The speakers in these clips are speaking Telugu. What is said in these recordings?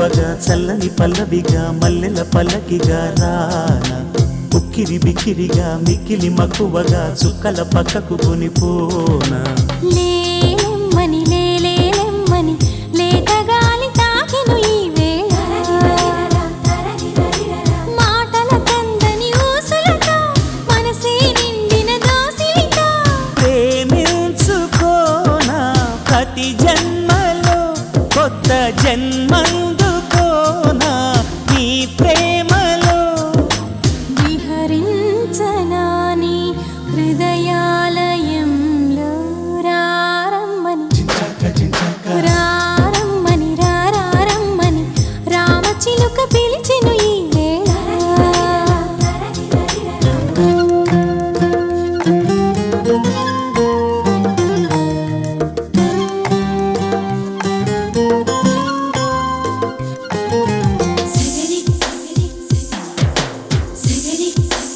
వెల్లువగా చల్లని పల్లవిగా మల్లెల పల్లకిగా రానా ఉక్కిరి బిక్కిరిగా మిక్కిలి మక్కువగా చుక్కల పక్కకు కొనిపోనా లేలెమ్మని లేలేలెమ్మని లేత గాలి తాకెను ఈ వేళ మాటల కందని ఊసులతో మనసే నిండిన దోసిలితో ప్రేమించుకోనా ప్రతి జన్మలో కొత్త జన్మందుకోనా నీ ప్రేమలో విహరించనాని హృదయాలయంలో రారమ్మని రారమ్మని రారమ్మని రామచిలుక పిలిచెను ఈ వేళ సగరి సగరి సగరి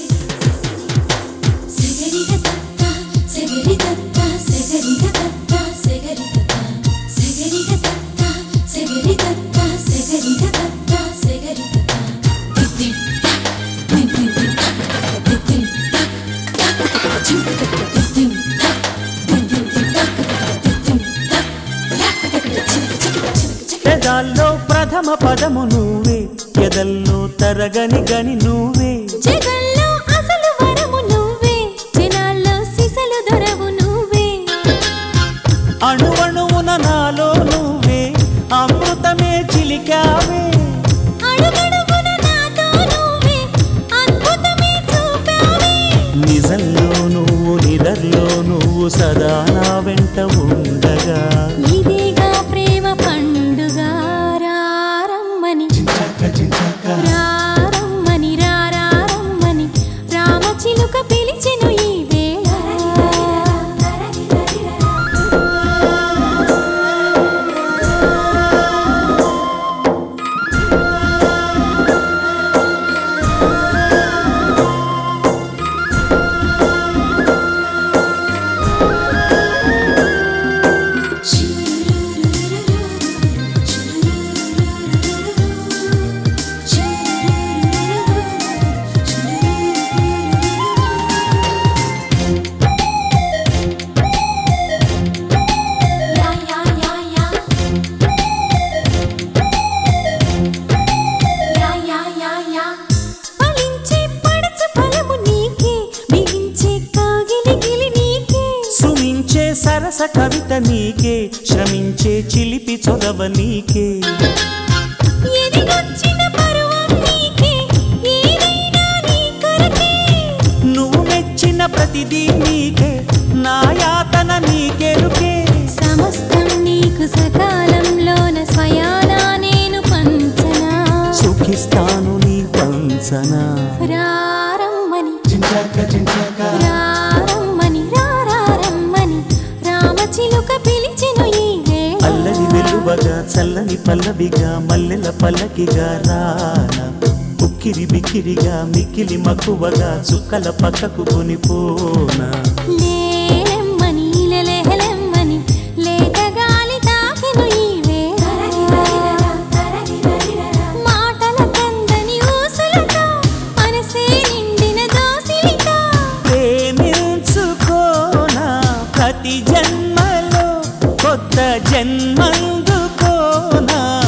సగరి దత్త సగరి దత్త సగరి దత్త సగరి దత్త సగరి దత్త సగరి దత్త సగరి దత్త సగరి దత్త దిద్ది దిద్ది దిద్ది దిద్ది పెదాల్లో ప్రథమ పదము నువ్వే ఎదల్లో తరగని గని నువ్వే జగంలో అసలు వరము నువ్వే జనాల్లో సిసలు దొరవు నువ్వే అణువణువున నాలో నువ్వే అమృతమే చిలికావే అడుగడుగున నాతో నువ్వే అద్భుతమే చూపావే నిజంలో నువ్వు నిదర్లో నువ్వు సదా నా వెంట ఉండగా ఇదిగా ప్రేమ పండుగ రారమ్మని రారమ్మని రారమ్మని రామచిలుక పిలిచెను ఈ వేళ ఫలించే పడచ ఫలము నీకే బిగించే కాగిలి గిలి నీకే సుమించే సరస కవిత నీకే శ్రమించే చిలిపి చొరవ నీకే ఎదిగొచ్చిన పరువం నీకే ఏదైనా నీ కొరకే నువ్వు మెచ్చిన ప్రతిదీ నీకే నా యాతన నీకెరుకే సమస్తం నీకు సకాలంలోన స్వయానా నేను పంచనా సుఖిస్తాను నీ పంచన రారమ్మని రారమ్మని రారమ్మని రామచిలుక పిలిచెను ఈ వేళ అల్లరి వెలువగా చల్లని పల్లవిగా మల్లెల పల్లకిగా రానా ఉక్కిరి బిక్కిరిగా మిక్కిలి మక్కువగా చుక్కల పక్కకు కొనిపోనా లేలెమ్మని లెలెహలెమ్మని లేత గాలి తాకెను ఈ వేళ మాటల కందని ఊసులతో మనసే నిండిన దోసిలితో ప్రేమించుకోనా ప్రతి జన్మలో కొత్త జన్మందుకోనా